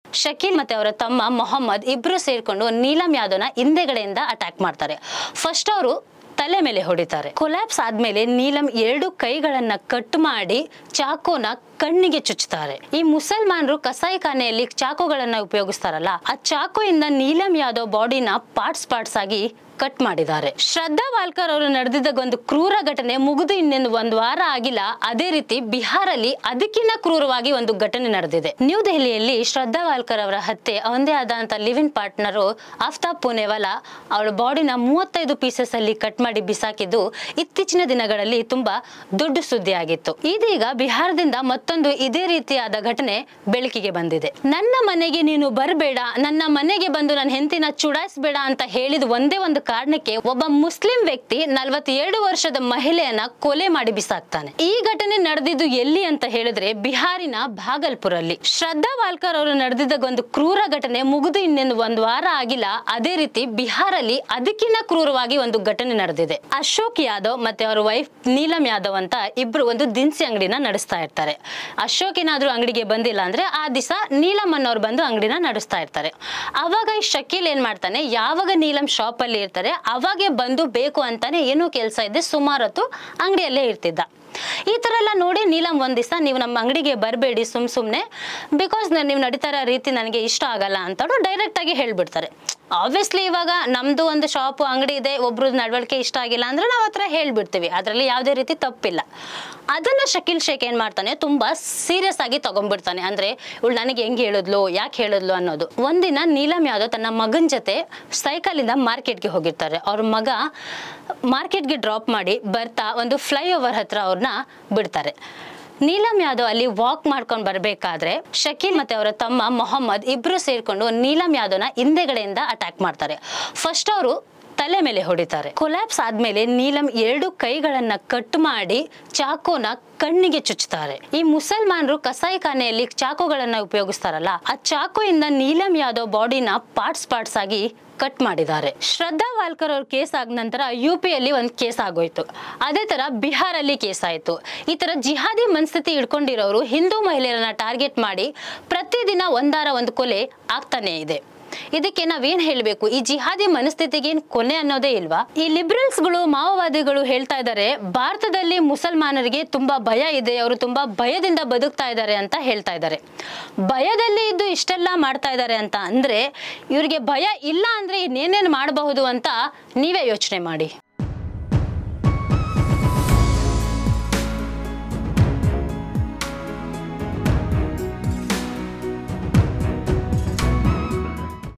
ಶಕೀಲ್ ಮತ್ತೆ ಅವರ ತಮ್ಮ ಮೊಹಮ್ಮದ್ ಇಬ್ರು ಸೇರ್ಕೊಂಡು ನೀಲಂ ಯಾದವ್ನ ಹಿಂದೆಗಡೆಯಿಂದ ಅಟ್ಯಾಕ್ ಮಾಡ್ತಾರೆ ಫಸ್ಟ್ ಅವರು ತಲೆ ಮೇಲೆ ಹೊಡಿತಾರೆ ಕೊಲ್ಯಾಪ್ಸ್ ಆದ್ಮೇಲೆ ನೀಲಂ ಎರಡು ಕೈಗಳನ್ನ ಕಟ್ ಮಾಡಿ ಚಾಕುನ ಕಣ್ಣಿಗೆ ಚುಚ್ಚುತ್ತಾರೆ ಈ ಮುಸಲ್ಮಾನರು ಕಸಾಯಿಖಾನೆಯಲ್ಲಿ ಚಾಕುಗಳನ್ನ ಉಪಯೋಗಿಸ್ತಾರಲ್ಲ ಆ ಚಾಕುಯಿಂದ ನೀಲಂ ಯಾದವ್ ಬಾಡಿನ ಪಾರ್ಟ್ಸ್ ಪಾರ್ಟ್ಸ್ ಆಗಿ ಕಟ್ ಮಾಡಿದ್ದಾರೆ ಶ್ರದ್ಧಾ ವಾಲ್ಕರ್ ಅವರು ನಡೆದಿದ್ದ ಒಂದು ಕ್ರೂರ ಘಟನೆ ಮುಗಿದು ಇನ್ನೇನು ಒಂದು ವಾರ ಆಗಿಲ್ಲ ಅದೇ ರೀತಿ ಬಿಹಾರಲ್ಲಿ ಅದಕ್ಕಿಂತ ಕ್ರೂರವಾಗಿ ಒಂದು ಘಟನೆ ನಡೆದಿದೆ ನ್ಯೂ ದೆಹಲಿಯಲ್ಲಿ ಶ್ರದ್ಧಾ ವಾಲ್ಕರ್ ಅವರ ಹತ್ಯೆ ಒಂದೇ ಆದಂತ ಲಿವಿನ್ ಪಾರ್ಟ್ನರು ಆಫ್ತಾಬ್ ಪುಣೆವಾಲಾ ಅವಳ ಬಾಡಿನ ಮೂವತ್ತೈದು ಪೀಸಸ್ ಅಲ್ಲಿ ಕಟ್ ಮಾಡಿ ಬಿಸಾಕಿದ್ದು ಇತ್ತೀಚಿನ ದಿನಗಳಲ್ಲಿ ತುಂಬಾ ದೊಡ್ಡ ಸುದ್ದಿ ಆಗಿತ್ತು ಇದೀಗ ಬಿಹಾರದಿಂದ ಮತ್ತೊಂದು ಇದೇ ರೀತಿಯಾದ ಘಟನೆ ಬೆಳಕಿಗೆ ಬಂದಿದೆ ನನ್ನ ಮನೆಗೆ ನೀನು ಬರಬೇಡ ನನ್ನ ಮನೆಗೆ ಬಂದು ನನ್ನ ಹೆಂಡತಿನ ಚುಡಾಯಿಸಬೇಡ ಅಂತ ಹೇಳಿದ ಒಂದೇ ಒಂದು ಕಾರಣಕ್ಕೆ ಒಬ್ಬ ಮುಸ್ಲಿಂ ವ್ಯಕ್ತಿ ನಲವತ್ತೆರಡು ವರ್ಷದ ಮಹಿಳೆಯನ್ನ ಕೊಲೆ ಮಾಡಿ ಬಿಸಾಕ್ತಾನೆ ಈ ಘಟನೆ ನಡೆದಿದ್ದು ಎಲ್ಲಿ ಅಂತ ಹೇಳಿದ್ರೆ ಬಿಹಾರಿನ ಭಾಗಲ್ಪುರಲ್ಲಿ ಶ್ರದ್ಧಾ ವಾಲ್ಕರ್ ಅವರು ನಡೆದಿದ್ದ ಒಂದು ಕ್ರೂರ ಘಟನೆ ಮುಗಿದು ಇನ್ನೇನು ಒಂದು ವಾರ ಆಗಿಲ್ಲ ಅದೇ ರೀತಿ ಬಿಹಾರಲ್ಲಿ ಅದಕ್ಕಿಂತ ಕ್ರೂರವಾಗಿ ಒಂದು ಘಟನೆ ನಡೆದಿದೆ ಅಶೋಕ್ ಯಾದವ್ ಮತ್ತೆ ಅವರ ವೈಫ್ ನೀಲಂ ಯಾದವ್ ಅಂತ ಇಬ್ರು ಒಂದು ದಿನಸಿ ಅಂಗಡಿನ ನಡೆಸ್ತಾ ಇರ್ತಾರೆ ಅಶೋಕ್ ಏನಾದ್ರೂ ಅಂಗಡಿಗೆ ಬಂದಿಲ್ಲ ಅಂದ್ರೆ ಆ ದಿವಸ ನೀಲಂ ಅನ್ನೋರು ಬಂದು ಅಂಗಡಿನ ನಡೆಸ್ತಾ ಇರ್ತಾರೆ ಅವಾಗ ಈ ಶಕೀಲ್ ಏನ್ ಮಾಡ್ತಾನೆ ಯಾವಾಗ ನೀಲಂ ಶಾಪ್ ಅಲ್ಲಿ ಇರ್ತಾರೆ ಅವಾಗೆ ಬಂದು ಬೇಕು ಅಂತಾನೆ ಏನೋ ಕೆಲಸ ಇದೆ ಸುಮಾರು ಹೊತ್ತು ಅಂಗಡಿಯಲ್ಲೇ ಇರ್ತಿದ್ದ ಈ ತರ ಎಲ್ಲ ನೋಡಿ ನೀಲಂ ಒಂದ್ ದಿವಸ ನೀವು ನಮ್ಮ ಅಂಗಡಿಗೆ ಬರಬೇಡಿ ಸುಮ್ ಸುಮ್ನೆ ಬಿಕಾಸ್ ನೀವು ನಡೀತಾ ಇರೋ ರೀತಿ ನನಗೆ ಇಷ್ಟ ಆಗಲ್ಲ ಅಂತ ಡೈರೆಕ್ಟ್ ಆಗಿ ಹೇಳ್ಬಿಡ್ತಾರೆ ಆಬ್ವಿಯಸ್ಲಿ ಇವಾಗ ನಮ್ದು ಒಂದು ಶಾಪ್ ಅಂಗಡಿ ಇದೆ ಒಬ್ರು ನಡವಳಿಕೆ ಇಷ್ಟ ಆಗಿಲ್ಲ ಅಂದ್ರೆ ನಾವು ಹತ್ರ ಹೇಳ್ಬಿಡ್ತೀವಿ ಅದರಲ್ಲಿ ಯಾವುದೇ ರೀತಿ ತಪ್ಪಿಲ್ಲ ಅದನ್ನ ಶಕೀಲ್ ಶೇಖ್ ಏನ್ ಮಾಡ್ತಾನೆ ತುಂಬಾ ಸೀರಿಯಸ್ ಆಗಿ ತಗೊಂಡ್ಬಿಡ್ತಾನೆ ಅಂದ್ರೆ ಇವಳು ನನಗೆ ಹೆಂಗ್ ಹೇಳಿದ್ಲು ಯಾಕೆ ಹೇಳಿದ್ಲು ಅನ್ನೋದು ಒಂದಿನ ನೀಲಂ ಯಾದವ್ ತನ್ನ ಮಗನ ಜೊತೆ ಸೈಕಲ್ ಇಂದ ಮಾರ್ಕೆಟ್ಗೆ ಹೋಗಿರ್ತಾರೆ ಅವ್ರ ಮಗ ಮಾರ್ಕೆಟ್ಗೆ ಡ್ರಾಪ್ ಮಾಡಿ ಬರ್ತಾ ಒಂದು ಫ್ಲೈ ಓವರ್ ಹತ್ರ ಅವ್ರನ್ನ ಬಿಡ್ತಾರೆ ನೀಲಂ ಯಾದವ್ ಅಲ್ಲಿ ವಾಕ್ ಮಾಡ್ಕೊಂಡು ಬರ್ಬೇಕಾದ್ರೆ ಶಕೀಲ್ ಮತ್ತೆ ಅವರ ತಮ್ಮ ಮೊಹಮ್ಮದ್ ಇಬ್ರು ಸೇರ್ಕೊಂಡು ನೀಲಂ ಯಾದವ್ನ ಹಿಂದೆಗಡೆಯಿಂದ ಅಟ್ಯಾಕ್ ಮಾಡ್ತಾರೆ ಫಸ್ಟ್ ಅವರು ತಲೆ ಮೇಲೆ ಹೊಡಿತಾರೆ ಕೊಲ್ಯಾಪ್ಸ್ ಆದ್ಮೇಲೆ ನೀಲಂ ಎರಡು ಕೈಗಳನ್ನ ಕಟ್ ಮಾಡಿ ಚಾಕುನ ಕಣ್ಣಿಗೆ ಚುಚ್ಚುತ್ತಾರೆ ಈ ಮುಸಲ್ಮಾನರು ಕಸಾಯಿಖಾನೆಯಲ್ಲಿ ಚಾಕುಗಳನ್ನ ಉಪಯೋಗಿಸ್ತಾರಲ್ಲ ಆ ಚಾಕುಯಿಂದ ನೀಲಂ ಯಾದವ್ ಬಾಡಿನ ಪಾರ್ಟ್ಸ್ ಪಾರ್ಟ್ಸ್ ಆಗಿ ಕಟ್ ಮಾಡಿದ್ದಾರೆ ಶ್ರದ್ಧಾ ವಾಲ್ಕರ್ ಅವ್ರ ಕೇಸ್ ಆದ ನಂತರ ಯು ಪಿಯಲ್ಲಿ ಒಂದು ಕೇಸ್ ಆಗೋಯ್ತು ಅದೇ ತರ ಬಿಹಾರಲ್ಲಿ ಕೇಸ್ ಆಯ್ತು ಈ ತರ ಜಿಹಾದಿ ಮನಸ್ಥಿತಿ ಇಟ್ಕೊಂಡಿರೋರು ಹಿಂದೂ ಮಹಿಳೆಯರನ್ನ ಟಾರ್ಗೆಟ್ ಮಾಡಿ ಪ್ರತಿದಿನ ಒಂದಾರ ಒಂದು ಕೊಲೆ ಆಗ್ತಾನೆ ಇದೆ ಇದಕ್ಕೆ ನಾವೇನ್ ಹೇಳ್ಬೇಕು ಈ ಜಿಹಾದಿ ಮನಸ್ಥಿತಿಗೆ ಏನ್ ಕೊನೆ ಅನ್ನೋದೇ ಇಲ್ವಾ ಈ ಲಿಬ್ರಲ್ಸ್ಗಳು ಮಾವೋವಾದಿಗಳು ಹೇಳ್ತಾ ಇದ್ದಾರೆ ಭಾರತದಲ್ಲಿ ಮುಸಲ್ಮಾನರಿಗೆ ತುಂಬಾ ಭಯ ಇದೆ ಅವರು ತುಂಬಾ ಭಯದಿಂದ ಬದುಕ್ತಾ ಇದ್ದಾರೆ ಅಂತ ಹೇಳ್ತಾ ಇದ್ದಾರೆ ಭಯದಲ್ಲಿ ಇದ್ದು ಇಷ್ಟೆಲ್ಲ ಮಾಡ್ತಾ ಇದ್ದಾರೆ ಅಂತ ಅಂದ್ರೆ ಇವ್ರಿಗೆ ಭಯ ಇಲ್ಲ ಅಂದ್ರೆ ಇನ್ನೇನೇನ್ ಮಾಡಬಹುದು ಅಂತ ನೀವೇ ಯೋಚನೆ ಮಾಡಿ